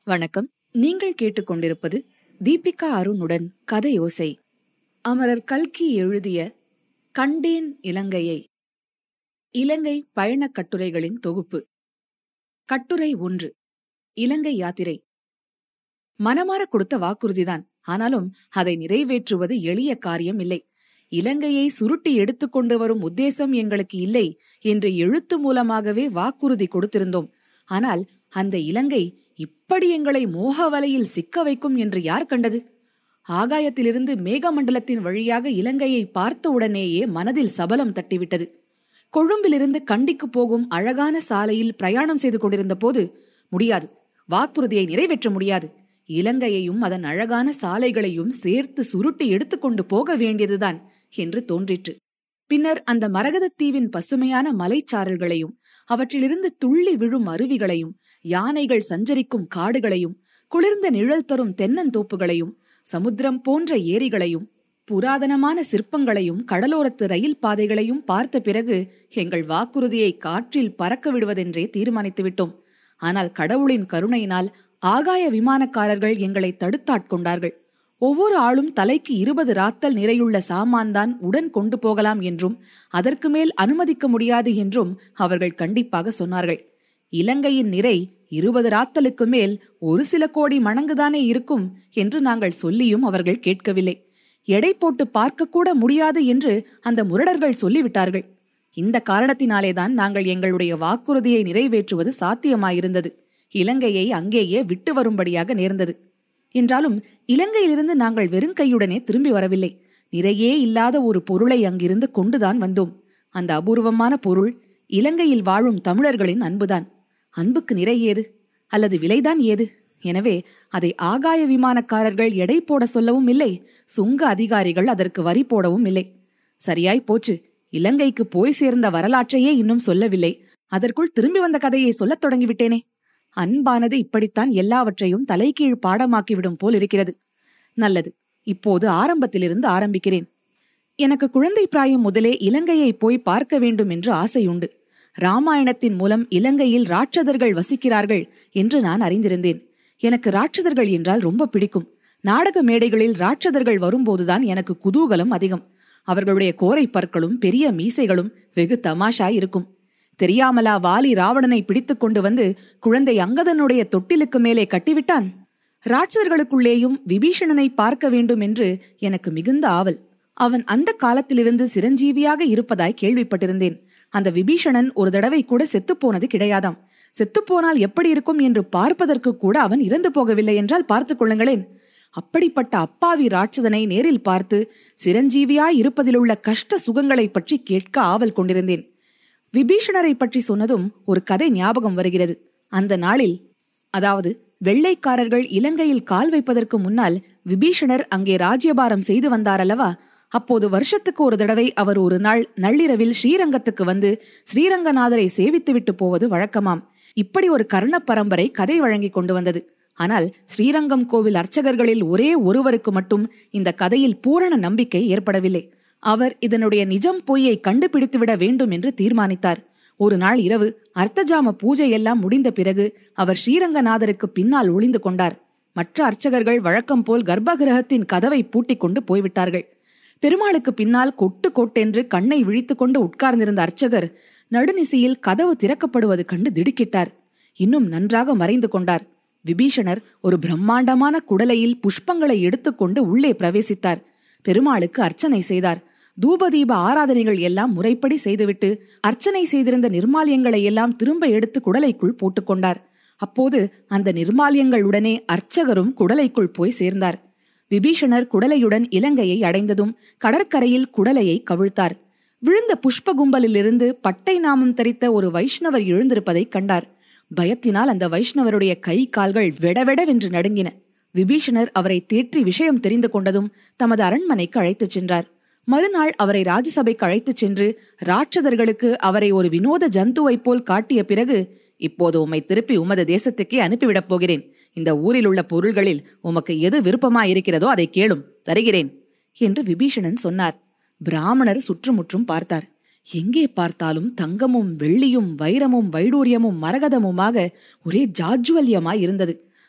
வணக்கம் நீங்கள் கேட்டுக்கொண்டிருப்பது தீபிகா அருணுடன் கதையோசை அமரர் கல்கி எழுதிய கண்டேன் இலங்கையை இலங்கை பயணக் கட்டுரைகளின் தொகுப்பு கட்டுரை ஒன்று இலங்கை யாத்திரை மனமாற கொடுத்த வாக்குறுதிதான் ஆனாலும் அதை நிறைவேற்றுவது எளிய காரியம் இல்லை இலங்கையை சுருட்டி எடுத்துக்கொண்டு வரும் உத்தேசம் எங்களுக்கு இல்லை என்று எழுத்து மூலமாகவே வாக்குறுதி கொடுத்திருந்தோம் ஆனால் அந்த இலங்கை இப்படி எங்களை மோக வலையில் சிக்க வைக்கும் என்று யார் கண்டது ஆகாயத்திலிருந்து மேகமண்டலத்தின் வழியாக இலங்கையை பார்த்த உடனேயே மனதில் சபலம் தட்டிவிட்டது கொழும்பிலிருந்து கண்டிக்கு போகும் அழகான சாலையில் பிரயாணம் செய்து கொண்டிருந்த போது முடியாது வாக்குறுதியை நிறைவேற்ற முடியாது இலங்கையையும் அதன் அழகான சாலைகளையும் சேர்த்து சுருட்டி எடுத்துக்கொண்டு போக வேண்டியதுதான் என்று தோன்றிற்று பின்னர் அந்த மரகதத்தீவின் பசுமையான மலைச்சாரல்களையும் அவற்றிலிருந்து துள்ளி விழும் அருவிகளையும் யானைகள் சஞ்சரிக்கும் காடுகளையும் குளிர்ந்த நிழல் தரும் தென்னந்தோப்புகளையும் சமுத்திரம் போன்ற ஏரிகளையும் புராதனமான சிற்பங்களையும் கடலோரத்து ரயில் பாதைகளையும் பார்த்த பிறகு எங்கள் வாக்குறுதியை காற்றில் பறக்க விடுவதென்றே தீர்மானித்து விட்டோம் ஆனால் கடவுளின் கருணையினால் ஆகாய விமானக்காரர்கள் எங்களை தடுத்தாட்கொண்டார்கள் ஒவ்வொரு ஆளும் தலைக்கு இருபது ராத்தல் நிறையுள்ள சாமான் தான் உடன் கொண்டு போகலாம் என்றும் அதற்கு மேல் அனுமதிக்க முடியாது என்றும் அவர்கள் கண்டிப்பாக சொன்னார்கள் இலங்கையின் நிறை இருபது ராத்தலுக்கு மேல் ஒரு சில கோடி மணங்குதானே இருக்கும் என்று நாங்கள் சொல்லியும் அவர்கள் கேட்கவில்லை எடை போட்டு பார்க்கக்கூட முடியாது என்று அந்த முரடர்கள் சொல்லிவிட்டார்கள் இந்த காரணத்தினாலேதான் நாங்கள் எங்களுடைய வாக்குறுதியை நிறைவேற்றுவது சாத்தியமாயிருந்தது இலங்கையை அங்கேயே விட்டு வரும்படியாக நேர்ந்தது என்றாலும் இலங்கையிலிருந்து நாங்கள் வெறுங்கையுடனே திரும்பி வரவில்லை நிறையே இல்லாத ஒரு பொருளை அங்கிருந்து கொண்டுதான் வந்தோம் அந்த அபூர்வமான பொருள் இலங்கையில் வாழும் தமிழர்களின் அன்புதான் அன்புக்கு நிறை ஏது அல்லது விலைதான் ஏது எனவே அதை ஆகாய விமானக்காரர்கள் எடை போட சொல்லவும் இல்லை சுங்க அதிகாரிகள் அதற்கு வரி போடவும் இல்லை சரியாய் போச்சு இலங்கைக்கு போய் சேர்ந்த வரலாற்றையே இன்னும் சொல்லவில்லை அதற்குள் திரும்பி வந்த கதையை சொல்லத் தொடங்கிவிட்டேனே அன்பானது இப்படித்தான் எல்லாவற்றையும் தலைகீழ் பாடமாக்கிவிடும் போல் இருக்கிறது நல்லது இப்போது ஆரம்பத்திலிருந்து ஆரம்பிக்கிறேன் எனக்கு குழந்தை பிராயம் முதலே இலங்கையை போய் பார்க்க வேண்டும் என்று ஆசையுண்டு ராமாயணத்தின் மூலம் இலங்கையில் ராட்சதர்கள் வசிக்கிறார்கள் என்று நான் அறிந்திருந்தேன் எனக்கு ராட்சதர்கள் என்றால் ரொம்ப பிடிக்கும் நாடக மேடைகளில் ராட்சதர்கள் வரும்போதுதான் எனக்கு குதூகலம் அதிகம் அவர்களுடைய கோரை பற்களும் பெரிய மீசைகளும் வெகு தமாஷா இருக்கும் தெரியாமலா வாலி ராவணனை பிடித்துக் கொண்டு வந்து குழந்தை அங்கதனுடைய தொட்டிலுக்கு மேலே கட்டிவிட்டான் ராட்சதர்களுக்குள்ளேயும் விபீஷணனை பார்க்க வேண்டும் என்று எனக்கு மிகுந்த ஆவல் அவன் அந்த காலத்திலிருந்து சிரஞ்சீவியாக இருப்பதாய் கேள்விப்பட்டிருந்தேன் அந்த விபீஷணன் ஒரு தடவை கூட செத்துப்போனது கிடையாதாம் செத்துப்போனால் எப்படி இருக்கும் என்று பார்ப்பதற்கு கூட அவன் இறந்து போகவில்லை என்றால் பார்த்துக் கொள்ளுங்களேன் அப்படிப்பட்ட அப்பாவி ராட்சதனை நேரில் பார்த்து சிரஞ்சீவியாய் இருப்பதிலுள்ள கஷ்ட சுகங்களை பற்றி கேட்க ஆவல் கொண்டிருந்தேன் விபீஷணரை பற்றி சொன்னதும் ஒரு கதை ஞாபகம் வருகிறது அந்த நாளில் அதாவது வெள்ளைக்காரர்கள் இலங்கையில் கால் வைப்பதற்கு முன்னால் விபீஷணர் அங்கே ராஜ்யபாரம் செய்து வந்தாரல்லவா அப்போது வருஷத்துக்கு ஒரு தடவை அவர் ஒரு நாள் நள்ளிரவில் ஸ்ரீரங்கத்துக்கு வந்து ஸ்ரீரங்கநாதரை சேவித்துவிட்டு போவது வழக்கமாம் இப்படி ஒரு கர்ண பரம்பரை கதை வழங்கி கொண்டு வந்தது ஆனால் ஸ்ரீரங்கம் கோவில் அர்ச்சகர்களில் ஒரே ஒருவருக்கு மட்டும் இந்த கதையில் பூரண நம்பிக்கை ஏற்படவில்லை அவர் இதனுடைய நிஜம் பொய்யை கண்டுபிடித்துவிட வேண்டும் என்று தீர்மானித்தார் ஒரு நாள் இரவு அர்த்தஜாம பூஜை எல்லாம் முடிந்த பிறகு அவர் ஸ்ரீரங்கநாதருக்கு பின்னால் ஒளிந்து கொண்டார் மற்ற அர்ச்சகர்கள் வழக்கம் போல் கர்ப்பகிரகத்தின் கதவை பூட்டிக் கொண்டு போய்விட்டார்கள் பெருமாளுக்கு பின்னால் கொட்டு கொட்டென்று கண்ணை விழித்துக்கொண்டு உட்கார்ந்திருந்த அர்ச்சகர் நடுநிசையில் கதவு திறக்கப்படுவது கண்டு திடுக்கிட்டார் இன்னும் நன்றாக மறைந்து கொண்டார் விபீஷணர் ஒரு பிரம்மாண்டமான குடலையில் புஷ்பங்களை எடுத்துக்கொண்டு உள்ளே பிரவேசித்தார் பெருமாளுக்கு அர்ச்சனை செய்தார் தூபதீப ஆராதனைகள் எல்லாம் முறைப்படி செய்துவிட்டு அர்ச்சனை செய்திருந்த நிர்மாலியங்களை எல்லாம் திரும்ப எடுத்து குடலைக்குள் போட்டுக்கொண்டார் அப்போது அந்த நிர்மாலியங்களுடனே அர்ச்சகரும் குடலைக்குள் போய் சேர்ந்தார் விபீஷணர் குடலையுடன் இலங்கையை அடைந்ததும் கடற்கரையில் குடலையை கவிழ்த்தார் விழுந்த புஷ்ப கும்பலிலிருந்து பட்டை நாமம் தரித்த ஒரு வைஷ்ணவர் எழுந்திருப்பதைக் கண்டார் பயத்தினால் அந்த வைஷ்ணவருடைய கை கால்கள் வெடவெடவென்று நடுங்கின விபீஷணர் அவரை தேற்றி விஷயம் தெரிந்து கொண்டதும் தமது அரண்மனைக்கு அழைத்துச் சென்றார் மறுநாள் அவரை ராஜசபைக்கு அழைத்துச் சென்று ராட்சதர்களுக்கு அவரை ஒரு வினோத ஜந்துவைப் போல் காட்டிய பிறகு இப்போது உம்மை திருப்பி உமது தேசத்துக்கே அனுப்பிவிடப் போகிறேன் இந்த ஊரில் உள்ள பொருள்களில் உமக்கு எது விருப்பமா இருக்கிறதோ அதை கேளும் தருகிறேன் என்று விபீஷணன் சொன்னார் பிராமணர் சுற்றுமுற்றும் பார்த்தார் எங்கே பார்த்தாலும் தங்கமும் வெள்ளியும் வைரமும் வைடூரியமும் மரகதமுமாக ஒரே ஜாஜ்வல்யமாய் இருந்தது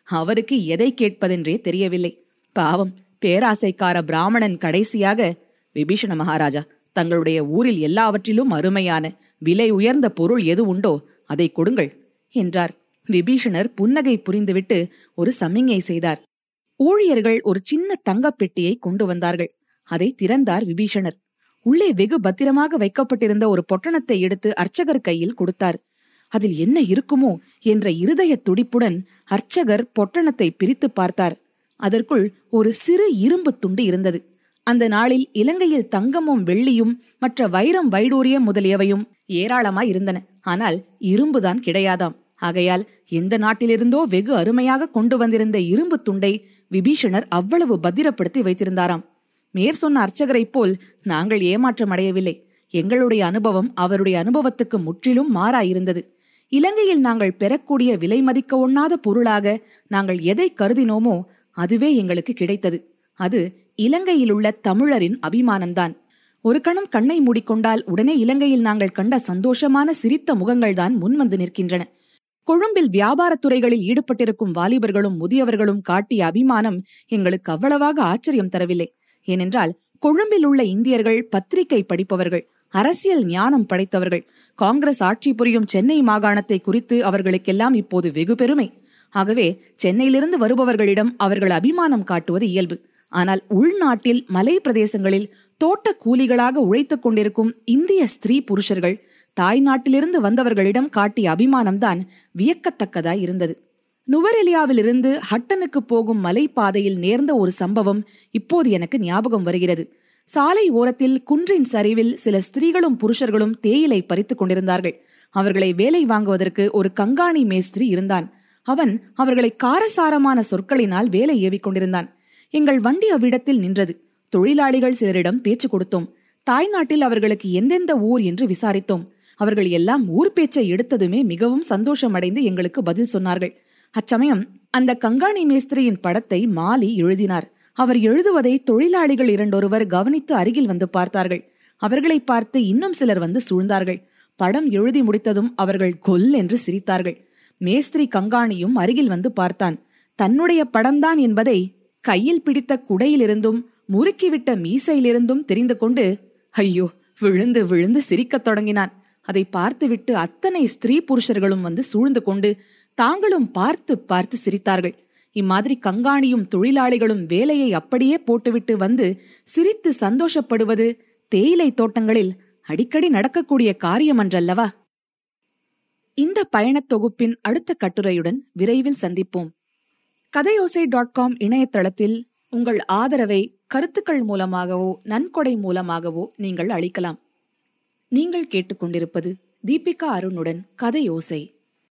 அவருக்கு எதை கேட்பதென்றே தெரியவில்லை பாவம் பேராசைக்கார பிராமணன் கடைசியாக விபீஷண மகாராஜா தங்களுடைய ஊரில் எல்லாவற்றிலும் அருமையான விலை உயர்ந்த பொருள் எது உண்டோ அதை கொடுங்கள் என்றார் விபீஷணர் புன்னகை புரிந்துவிட்டு ஒரு சமிங்கை செய்தார் ஊழியர்கள் ஒரு சின்ன தங்கப் பெட்டியை கொண்டு வந்தார்கள் அதை திறந்தார் விபீஷணர் உள்ளே வெகு பத்திரமாக வைக்கப்பட்டிருந்த ஒரு பொட்டணத்தை எடுத்து அர்ச்சகர் கையில் கொடுத்தார் அதில் என்ன இருக்குமோ என்ற இருதய துடிப்புடன் அர்ச்சகர் பொட்டணத்தை பிரித்து பார்த்தார் அதற்குள் ஒரு சிறு இரும்பு துண்டு இருந்தது அந்த நாளில் இலங்கையில் தங்கமும் வெள்ளியும் மற்ற வைரம் வைடூரியம் முதலியவையும் ஏராளமாய் இருந்தன ஆனால் இரும்புதான் கிடையாதாம் ஆகையால் எந்த நாட்டிலிருந்தோ வெகு அருமையாக கொண்டு வந்திருந்த இரும்பு துண்டை விபீஷணர் அவ்வளவு பத்திரப்படுத்தி வைத்திருந்தாராம் மேற் சொன்ன அர்ச்சகரைப் போல் நாங்கள் ஏமாற்றம் அடையவில்லை எங்களுடைய அனுபவம் அவருடைய அனுபவத்துக்கு முற்றிலும் மாறாயிருந்தது இலங்கையில் நாங்கள் பெறக்கூடிய விலை மதிக்க ஒண்ணாத பொருளாக நாங்கள் எதை கருதினோமோ அதுவே எங்களுக்கு கிடைத்தது அது இலங்கையில் உள்ள தமிழரின் அபிமானம்தான் ஒரு கணம் கண்ணை மூடிக்கொண்டால் உடனே இலங்கையில் நாங்கள் கண்ட சந்தோஷமான சிரித்த முகங்கள்தான் முன்வந்து நிற்கின்றன கொழும்பில் வியாபாரத் துறைகளில் ஈடுபட்டிருக்கும் வாலிபர்களும் முதியவர்களும் காட்டிய அபிமானம் எங்களுக்கு அவ்வளவாக ஆச்சரியம் தரவில்லை ஏனென்றால் கொழும்பில் உள்ள இந்தியர்கள் பத்திரிகை படிப்பவர்கள் அரசியல் ஞானம் படைத்தவர்கள் காங்கிரஸ் ஆட்சி புரியும் சென்னை மாகாணத்தை குறித்து அவர்களுக்கெல்லாம் இப்போது வெகு பெருமை ஆகவே சென்னையிலிருந்து வருபவர்களிடம் அவர்கள் அபிமானம் காட்டுவது இயல்பு ஆனால் உள்நாட்டில் மலை பிரதேசங்களில் தோட்ட கூலிகளாக உழைத்துக் கொண்டிருக்கும் இந்திய ஸ்திரீ புருஷர்கள் தாய் நாட்டிலிருந்து வந்தவர்களிடம் காட்டிய அபிமானம்தான் வியக்கத்தக்கதாய் இருந்தது நுவரெலியாவிலிருந்து ஹட்டனுக்கு போகும் மலைப்பாதையில் நேர்ந்த ஒரு சம்பவம் இப்போது எனக்கு ஞாபகம் வருகிறது சாலை ஓரத்தில் குன்றின் சரிவில் சில ஸ்திரீகளும் புருஷர்களும் தேயிலை பறித்துக் கொண்டிருந்தார்கள் அவர்களை வேலை வாங்குவதற்கு ஒரு கங்காணி மேஸ்திரி இருந்தான் அவன் அவர்களை காரசாரமான சொற்களினால் வேலை ஏவிக் கொண்டிருந்தான் எங்கள் வண்டி அவ்விடத்தில் நின்றது தொழிலாளிகள் சிலரிடம் பேச்சு கொடுத்தோம் தாய்நாட்டில் அவர்களுக்கு எந்தெந்த ஊர் என்று விசாரித்தோம் அவர்கள் எல்லாம் ஊர் பேச்சை எடுத்ததுமே மிகவும் சந்தோஷம் அடைந்து எங்களுக்கு பதில் சொன்னார்கள் அச்சமயம் அந்த கங்காணி மேஸ்திரியின் படத்தை மாலி எழுதினார் அவர் எழுதுவதை தொழிலாளிகள் இரண்டொருவர் கவனித்து அருகில் வந்து பார்த்தார்கள் அவர்களை பார்த்து இன்னும் சிலர் வந்து சூழ்ந்தார்கள் படம் எழுதி முடித்ததும் அவர்கள் கொல் என்று சிரித்தார்கள் மேஸ்திரி கங்காணியும் அருகில் வந்து பார்த்தான் தன்னுடைய படம்தான் என்பதை கையில் பிடித்த குடையிலிருந்தும் முறுக்கிவிட்ட மீசையிலிருந்தும் தெரிந்து கொண்டு ஐயோ விழுந்து விழுந்து சிரிக்கத் தொடங்கினான் அதை பார்த்துவிட்டு அத்தனை ஸ்திரீ புருஷர்களும் வந்து சூழ்ந்து கொண்டு தாங்களும் பார்த்து பார்த்து சிரித்தார்கள் இம்மாதிரி கங்காணியும் தொழிலாளிகளும் வேலையை அப்படியே போட்டுவிட்டு வந்து சிரித்து சந்தோஷப்படுவது தேயிலை தோட்டங்களில் அடிக்கடி நடக்கக்கூடிய காரியமன்றல்லவா இந்த பயணத் தொகுப்பின் அடுத்த கட்டுரையுடன் விரைவில் சந்திப்போம் கதையோசை டாட் காம் இணையதளத்தில் உங்கள் ஆதரவை கருத்துக்கள் மூலமாகவோ நன்கொடை மூலமாகவோ நீங்கள் அளிக்கலாம் நீங்கள் கேட்டுக்கொண்டிருப்பது தீபிகா அருணுடன் கதையோசை